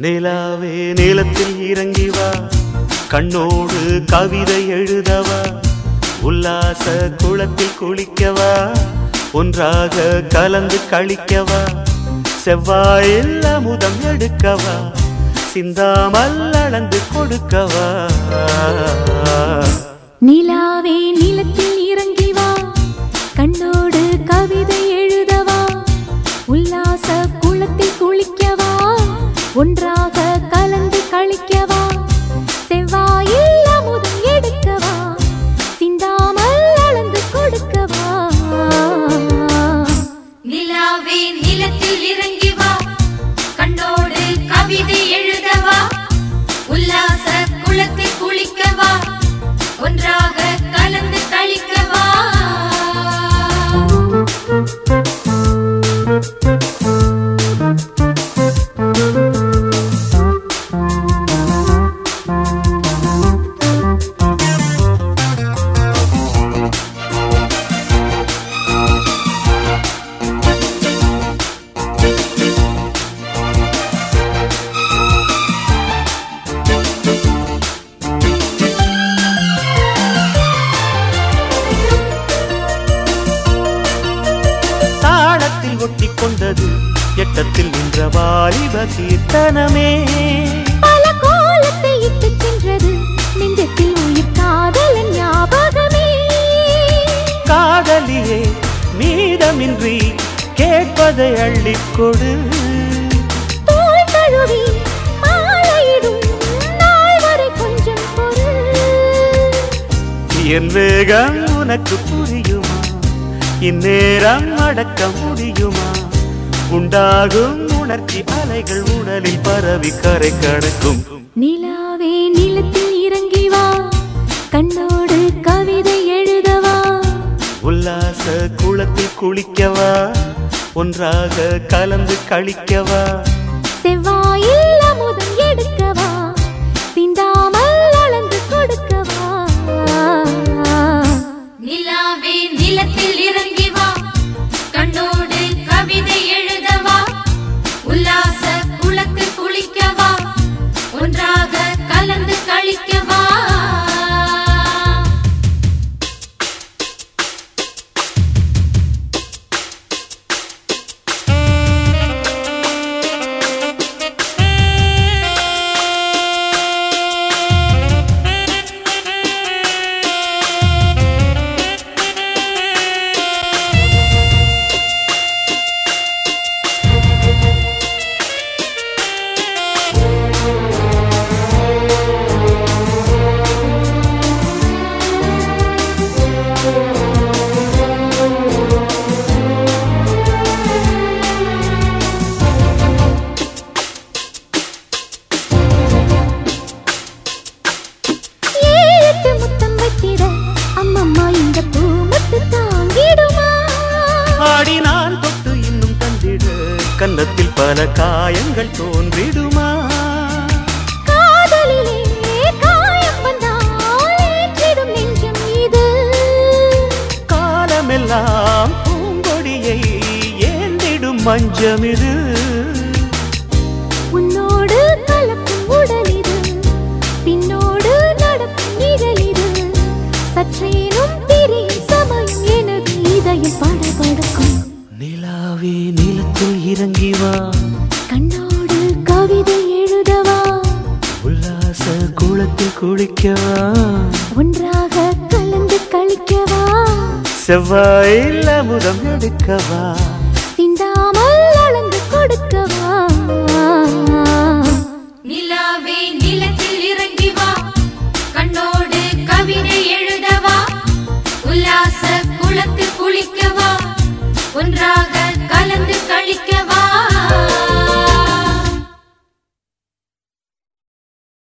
நிலாவே நீளத்தில் இறங்கி வா கண்ணோடு கவிதை எழுதவா உல்லாச குளத்தில் குளிக்கவா ஒன்றாக கலந்து கழிக்கவா செவ்வாயில் அமுதம் எடுக்கவா சிந்தாமல் அளந்து கொடுக்கவா நிலாவே நிலத்தில் இறங்கி வா கண்ணோடு கவிதை எழுதவா உல்லாச குளத்தில் குளிக்கவா ஒன்றாக கலந்து கழிக்கவா செவ்வாயில் அமுதம் எடுக்கவா சிந்தாமல் அளந்து கொடுக்கவா நிலாவே நிலத்தில் இறங்கி வா கண்ணோடு கவிதை எழுதவா உல்லாச குளத்தில் குளிக்கவா ஒன்றாக கலந்து கழிக்கவா தாளத்தில் ஒட்டி கொண்டது எட்டத்தில் நின்ற வாலிப கீர்த்தனமே பல கோலத்தை இட்டு சென்றது நெஞ்சத்தில் உயிர் காதலன் ஞாபகமே காதலியே மீதமின்றி கேட்பதை அள்ளிக் கொடு தோள் தழுவி மாலையிடும் நாள் வரை கொஞ்சம் பொறு என் வேகம் உனக்கு புரியுமா இந்நேரம் அடக்க முடியுமா உண்டாகும் உணர்ச்சி அலைகள் உடலில் பரவி கரை கடக்கும் நிலாவே நிலத்தில் இறங்கி வா கண்ணோடு கவிதை எழுதவா உல்லாச குளத்தில் குளிக்கவா ஒன்றாக கலந்து கழிக்கவா செவ்வாயில் அமுதம் எடுக்கவா சிந்தாமல் அளந்து கொடுக்கவா நிலாவே நிலத்தில் இறங்கி வா கண்ணோடு கவிதை எழுதவா உல்லாச குளத்தில் குளிக்கவா ஒன்றாக கலந்து கழிக்கவா ஏழெட்டு முத்தம் வைத்திட அம்மம்மா இந்த பூ முத்து தாங்கிடுமா ஆடி நான் தொட்டு இன்னும் தந்திட கன்னத்தில் பல காயங்கள் தோன்றிடுமா காதலிலே காயம் வந்தால் ஏற்றிடும் நெஞ்சம் இது காலமெல்லாம் பூங்கொடியை ஏந்திடும் மஞ்சமிது உன்னோடு கலக்கும் உடல் இது பின்னோடு நடக்கும் நிழல் இது சற்றேனும் பிரியும் சமயம் எனது இதயம் படபடக்கும் நிலாவே நிலத்தில் இறங்கி வா கண்ணோடு கவிதை எழுதவா உல்லாச குளத்தில் குளிக்கவா ஒன்றாக கலந்து கழிக்கவா செவ்வாயில் அமுதம் எடுக்கவா